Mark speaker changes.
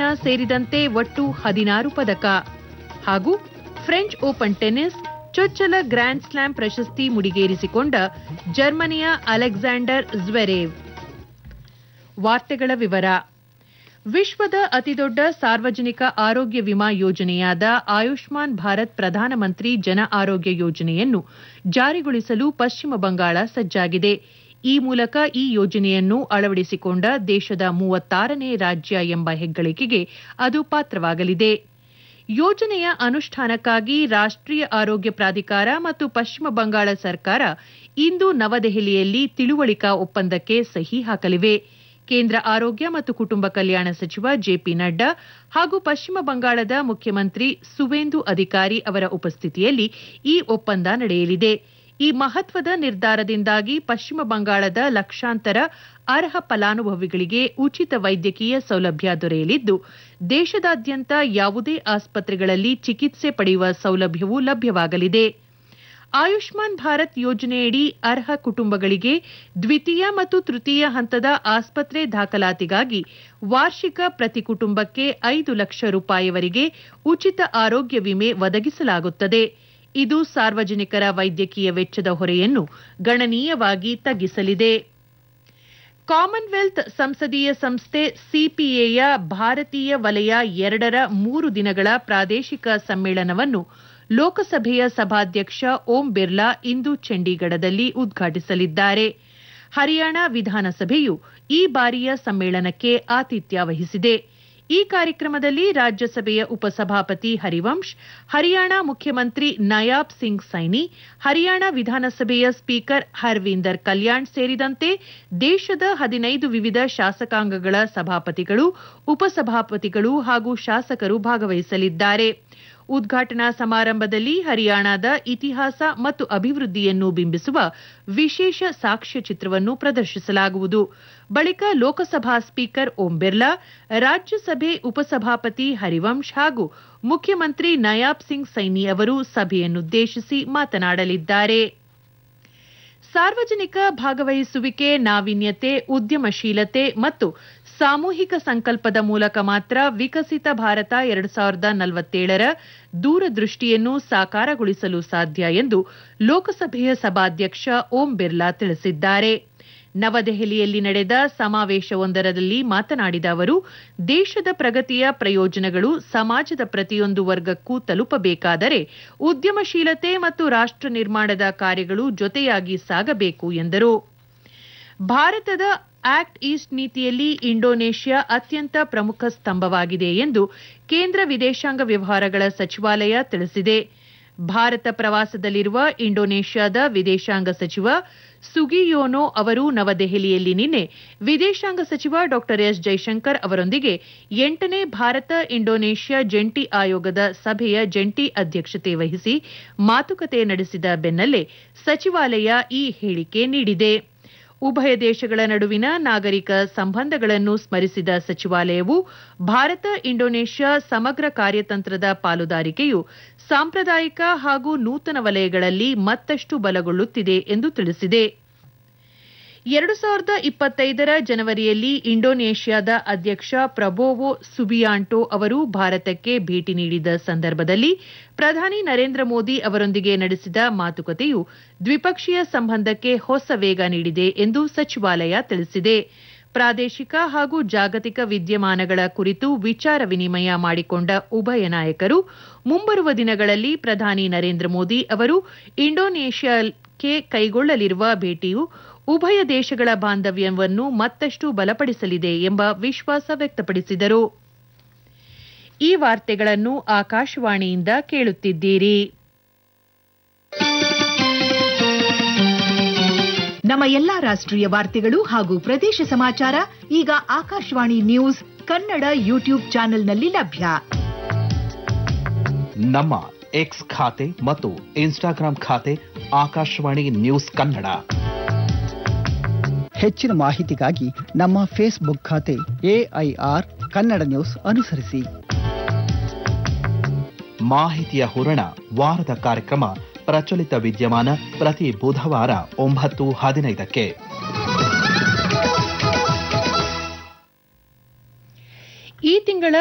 Speaker 1: ಚಿನ್ನ ಸೇರಿದಂತೆ ಒಟ್ಟು ಹದಿನಾರು ಪದಕ ಹಾಗೂ ಫ್ರೆಂಚ್ ಓಪನ್ ಟೆನ್ನಿಸ್ ಚೊಚ್ಚಲ ಗ್ರ್ಯಾಂಡ್ ಸ್ಲಾಂ ಪ್ರಶಸ್ತಿ ಮುಡಿಗೇರಿಸಿಕೊಂಡ ಜರ್ಮನಿಯ ಅಲೆಕ್ಸಾಂಡರ್ ಜ್ವೆರೇವ್ ವಾರ್ತೆಗಳ ವಿವರ ವಿಶ್ವದ ಅತಿದೊಡ್ಡ ಸಾರ್ವಜನಿಕ ಆರೋಗ್ಯ ವಿಮಾ ಯೋಜನೆಯಾದ ಆಯುಷ್ಮಾನ್ ಭಾರತ್ ಪ್ರಧಾನಮಂತ್ರಿ ಜನ ಆರೋಗ್ಯ ಯೋಜನೆಯನ್ನು ಜಾರಿಗೊಳಿಸಲು ಪಶ್ಚಿಮ ಬಂಗಾಳ ಸಜ್ಜಾಗಿದೆ ಈ ಮೂಲಕ ಈ ಯೋಜನೆಯನ್ನು ಅಳವಡಿಸಿಕೊಂಡ ದೇಶದ ಮೂವತ್ತಾರನೇ ರಾಜ್ಯ ಎಂಬ ಹೆಗ್ಗಳಿಕೆಗೆ ಅದು ಪಾತ್ರವಾಗಲಿದೆ ಯೋಜನೆಯ ಅನುಷ್ಠಾನಕ್ಕಾಗಿ ರಾಷ್ಟ್ರೀಯ ಆರೋಗ್ಯ ಪ್ರಾಧಿಕಾರ ಮತ್ತು ಪಶ್ಚಿಮ ಬಂಗಾಳ ಸರ್ಕಾರ ಇಂದು ನವದೆಹಲಿಯಲ್ಲಿ ತಿಳುವಳಿಕಾ ಒಪ್ಪಂದಕ್ಕೆ ಸಹಿ ಹಾಕಲಿವೆ ಕೇಂದ್ರ ಆರೋಗ್ಯ ಮತ್ತು ಕುಟುಂಬ ಕಲ್ಯಾಣ ಸಚಿವ ಜೆಪಿ ನಡ್ಡಾ ಹಾಗೂ ಪಶ್ಚಿಮ ಬಂಗಾಳದ ಮುಖ್ಯಮಂತ್ರಿ ಸುವೇಂದು ಅಧಿಕಾರಿ ಅವರ ಉಪಸ್ಥಿತಿಯಲ್ಲಿ ಈ ಒಪ್ಪಂದ ನಡೆಯಲಿದೆ ಈ ಮಹತ್ವದ ನಿರ್ಧಾರದಿಂದಾಗಿ ಪಶ್ಚಿಮ ಬಂಗಾಳದ ಲಕ್ಷಾಂತರ ಅರ್ಹ ಫಲಾನುಭವಿಗಳಿಗೆ ಉಚಿತ ವೈದ್ಯಕೀಯ ಸೌಲಭ್ಯ ದೊರೆಯಲಿದ್ದು ದೇಶದಾದ್ಯಂತ ಯಾವುದೇ ಆಸ್ಪತ್ರೆಗಳಲ್ಲಿ ಚಿಕಿತ್ಸೆ ಪಡೆಯುವ ಸೌಲಭ್ಯವೂ ಲಭ್ಯವಾಗಲಿದೆ ಆಯುಷ್ಮಾನ್ ಭಾರತ್ ಯೋಜನೆಯಡಿ ಅರ್ಹ ಕುಟುಂಬಗಳಿಗೆ ದ್ವಿತೀಯ ಮತ್ತು ತೃತೀಯ ಹಂತದ ಆಸ್ಪತ್ರೆ ದಾಖಲಾತಿಗಾಗಿ ವಾರ್ಷಿಕ ಪ್ರತಿ ಕುಟುಂಬಕ್ಕೆ ಐದು ಲಕ್ಷ ರೂಪಾಯಿವರೆಗೆ ಉಚಿತ ಆರೋಗ್ಯ ವಿಮೆ ಒದಗಿಸಲಾಗುತ್ತದೆ ಇದು ಸಾರ್ವಜನಿಕರ ವೈದ್ಯಕೀಯ ವೆಚ್ಚದ ಹೊರೆಯನ್ನು ಗಣನೀಯವಾಗಿ ತಗ್ಗಿಸಲಿದೆ ಕಾಮನ್ವೆಲ್ತ್ ಸಂಸದೀಯ ಸಂಸ್ಥೆ ಸಿಪಿಎಯ ಭಾರತೀಯ ವಲಯ ಎರಡರ ಮೂರು ದಿನಗಳ ಪ್ರಾದೇಶಿಕ ಸಮ್ಮೇಳನವನ್ನು ಲೋಕಸಭೆಯ ಸಭಾಧ್ಯಕ್ಷ ಓಂ ಬಿರ್ಲಾ ಇಂದು ಚಂಡೀಗಢದಲ್ಲಿ ಉದ್ಘಾಟಿಸಲಿದ್ದಾರೆ ಹರಿಯಾಣ ವಿಧಾನಸಭೆಯು ಈ ಬಾರಿಯ ಸಮ್ಮೇಳನಕ್ಕೆ ಆತಿಥ್ಯ ವಹಿಸಿದೆ ಈ ಕಾರ್ಯಕ್ರಮದಲ್ಲಿ ರಾಜ್ಯಸಭೆಯ ಉಪಸಭಾಪತಿ ಹರಿವಂಶ್ ಹರಿಯಾಣ ಮುಖ್ಯಮಂತ್ರಿ ನಯಾಬ್ ಸಿಂಗ್ ಸೈನಿ ಹರಿಯಾಣ ವಿಧಾನಸಭೆಯ ಸ್ಪೀಕರ್ ಹರ್ವೀಂದರ್ ಕಲ್ಯಾಣ್ ಸೇರಿದಂತೆ ದೇಶದ ಹದಿನೈದು ವಿವಿಧ ಶಾಸಕಾಂಗಗಳ ಸಭಾಪತಿಗಳು ಉಪಸಭಾಪತಿಗಳು ಹಾಗೂ ಶಾಸಕರು ಭಾಗವಹಿಸಲಿದ್ದಾರೆ ಉದ್ಘಾಟನಾ ಸಮಾರಂಭದಲ್ಲಿ ಹರಿಯಾಣದ ಇತಿಹಾಸ ಮತ್ತು ಅಭಿವೃದ್ಧಿಯನ್ನು ಬಿಂಬಿಸುವ ವಿಶೇಷ ಸಾಕ್ಷ್ಯಚಿತ್ರವನ್ನು ಪ್ರದರ್ಶಿಸಲಾಗುವುದು ಬಳಿಕ ಲೋಕಸಭಾ ಸ್ಪೀಕರ್ ಓಂ ಬಿರ್ಲಾ ರಾಜ್ಯಸಭೆ ಉಪಸಭಾಪತಿ ಹರಿವಂಶ್ ಹಾಗೂ ಮುಖ್ಯಮಂತ್ರಿ ನಯಾಬ್ ಸಿಂಗ್ ಸೈನಿ ಅವರು ಸಭೆಯನ್ನುದ್ದೇಶಿಸಿ ಮಾತನಾಡಲಿದ್ದಾರೆ ಸಾರ್ವಜನಿಕ ಭಾಗವಹಿಸುವಿಕೆ ನಾವೀನ್ಯತೆ ಉದ್ಯಮಶೀಲತೆ ಮತ್ತು ಸಾಮೂಹಿಕ ಸಂಕಲ್ಪದ ಮೂಲಕ ಮಾತ್ರ ವಿಕಸಿತ ಭಾರತ ಎರಡು ಸಾವಿರದ ನಲವತ್ತೇಳರ ದೂರದೃಷ್ಟಿಯನ್ನು ಸಾಕಾರಗೊಳಿಸಲು ಸಾಧ್ಯ ಎಂದು ಲೋಕಸಭೆಯ ಸಭಾಧ್ಯಕ್ಷ ಓಂ ಬಿರ್ಲಾ ತಿಳಿಸಿದ್ದಾರೆ ನವದೆಹಲಿಯಲ್ಲಿ ನಡೆದ ಸಮಾವೇಶವೊಂದರಲ್ಲಿ ಮಾತನಾಡಿದ ಅವರು ದೇಶದ ಪ್ರಗತಿಯ ಪ್ರಯೋಜನಗಳು ಸಮಾಜದ ಪ್ರತಿಯೊಂದು ವರ್ಗಕ್ಕೂ ತಲುಪಬೇಕಾದರೆ ಉದ್ಯಮಶೀಲತೆ ಮತ್ತು ರಾಷ್ಟ್ರ ನಿರ್ಮಾಣದ ಕಾರ್ಯಗಳು ಜೊತೆಯಾಗಿ ಸಾಗಬೇಕು ಎಂದರು ಭಾರತದ ಆಕ್ಟ್ ಈಸ್ಟ್ ನೀತಿಯಲ್ಲಿ ಇಂಡೋನೇಷ್ಯಾ ಅತ್ಯಂತ ಪ್ರಮುಖ ಸ್ತಂಭವಾಗಿದೆ ಎಂದು ಕೇಂದ್ರ ವಿದೇಶಾಂಗ ವ್ಯವಹಾರಗಳ ಸಚಿವಾಲಯ ತಿಳಿಸಿದೆ ಭಾರತ ಪ್ರವಾಸದಲ್ಲಿರುವ ಇಂಡೋನೇಷ್ಯಾದ ವಿದೇಶಾಂಗ ಸಚಿವ ಸುಗಿಯೋನೋ ಅವರು ನವದೆಹಲಿಯಲ್ಲಿ ನಿನ್ನೆ ವಿದೇಶಾಂಗ ಸಚಿವ ಡಾ ಎಸ್ ಜೈಶಂಕರ್ ಅವರೊಂದಿಗೆ ಎಂಟನೇ ಭಾರತ ಇಂಡೋನೇಷ್ಯಾ ಜಂಟಿ ಆಯೋಗದ ಸಭೆಯ ಜಂಟಿ ಅಧ್ಯಕ್ಷತೆ ವಹಿಸಿ ಮಾತುಕತೆ ನಡೆಸಿದ ಬೆನ್ನಲ್ಲೇ ಸಚಿವಾಲಯ ಈ ಹೇಳಿಕೆ ನೀಡಿದೆ ಉಭಯ ದೇಶಗಳ ನಡುವಿನ ನಾಗರಿಕ ಸಂಬಂಧಗಳನ್ನು ಸ್ಮರಿಸಿದ ಸಚಿವಾಲಯವು ಭಾರತ ಇಂಡೋನೇಷ್ಯಾ ಸಮಗ್ರ ಕಾರ್ಯತಂತ್ರದ ಪಾಲುದಾರಿಕೆಯು ಸಾಂಪ್ರದಾಯಿಕ ಹಾಗೂ ನೂತನ ವಲಯಗಳಲ್ಲಿ ಮತ್ತಷ್ಟು ಬಲಗೊಳ್ಳುತ್ತಿದೆ ಎಂದು ತಿಳಿಸಿದೆ ಎರಡು ಸಾವಿರದ ಇಪ್ಪತ್ತೈದರ ಜನವರಿಯಲ್ಲಿ ಇಂಡೋನೇಷ್ಯಾದ ಅಧ್ಯಕ್ಷ ಪ್ರಬೋವೋ ಸುಬಿಯಾಂಟೋ ಅವರು ಭಾರತಕ್ಕೆ ಭೇಟಿ ನೀಡಿದ ಸಂದರ್ಭದಲ್ಲಿ ಪ್ರಧಾನಿ ನರೇಂದ್ರ ಮೋದಿ ಅವರೊಂದಿಗೆ ನಡೆಸಿದ ಮಾತುಕತೆಯು ದ್ವಿಪಕ್ಷೀಯ ಸಂಬಂಧಕ್ಕೆ ಹೊಸ ವೇಗ ನೀಡಿದೆ ಎಂದು ಸಚಿವಾಲಯ ತಿಳಿಸಿದೆ ಪ್ರಾದೇಶಿಕ ಹಾಗೂ ಜಾಗತಿಕ ವಿದ್ಯಮಾನಗಳ ಕುರಿತು ವಿಚಾರ ವಿನಿಮಯ ಮಾಡಿಕೊಂಡ ಉಭಯ ನಾಯಕರು ಮುಂಬರುವ ದಿನಗಳಲ್ಲಿ ಪ್ರಧಾನಿ ನರೇಂದ್ರ ಮೋದಿ ಅವರು ಇಂಡೋನೇಷ್ಯಾಕ್ಕೆ ಕೈಗೊಳ್ಳಲಿರುವ ಭೇಟಿಯು ಉಭಯ ದೇಶಗಳ ಬಾಂಧವ್ಯವನ್ನು ಮತ್ತಷ್ಟು ಬಲಪಡಿಸಲಿದೆ ಎಂಬ ವಿಶ್ವಾಸ ವ್ಯಕ್ತಪಡಿಸಿದರು ಈ ವಾರ್ತೆಗಳನ್ನು ಆಕಾಶವಾಣಿಯಿಂದ ಕೇಳುತ್ತಿದ್ದೀರಿ
Speaker 2: ನಮ್ಮ ಎಲ್ಲಾ ರಾಷ್ಟ್ರೀಯ ವಾರ್ತೆಗಳು ಹಾಗೂ ಪ್ರದೇಶ ಸಮಾಚಾರ ಈಗ ಆಕಾಶವಾಣಿ ನ್ಯೂಸ್ ಕನ್ನಡ ಯೂಟ್ಯೂಬ್ ಚಾನೆಲ್ನಲ್ಲಿ ಲಭ್ಯ
Speaker 3: ನಮ್ಮ ಎಕ್ಸ್ ಖಾತೆ ಮತ್ತು ಇನ್ಸ್ಟಾಗ್ರಾಂ ಖಾತೆ ಆಕಾಶವಾಣಿ ನ್ಯೂಸ್ ಕನ್ನಡ
Speaker 4: ಹೆಚ್ಚಿನ ಮಾಹಿತಿಗಾಗಿ ನಮ್ಮ ಫೇಸ್ಬುಕ್ ಖಾತೆ ಎಐಆರ್ ಕನ್ನಡ ನ್ಯೂಸ್ ಅನುಸರಿಸಿ
Speaker 3: ಮಾಹಿತಿಯ ಹೂರಣ ವಾರದ ಕಾರ್ಯಕ್ರಮ ಪ್ರಚಲಿತ ವಿದ್ಯಮಾನ ಪ್ರತಿ ಬುಧವಾರ ಒಂಬತ್ತು ಹದಿನೈದಕ್ಕೆ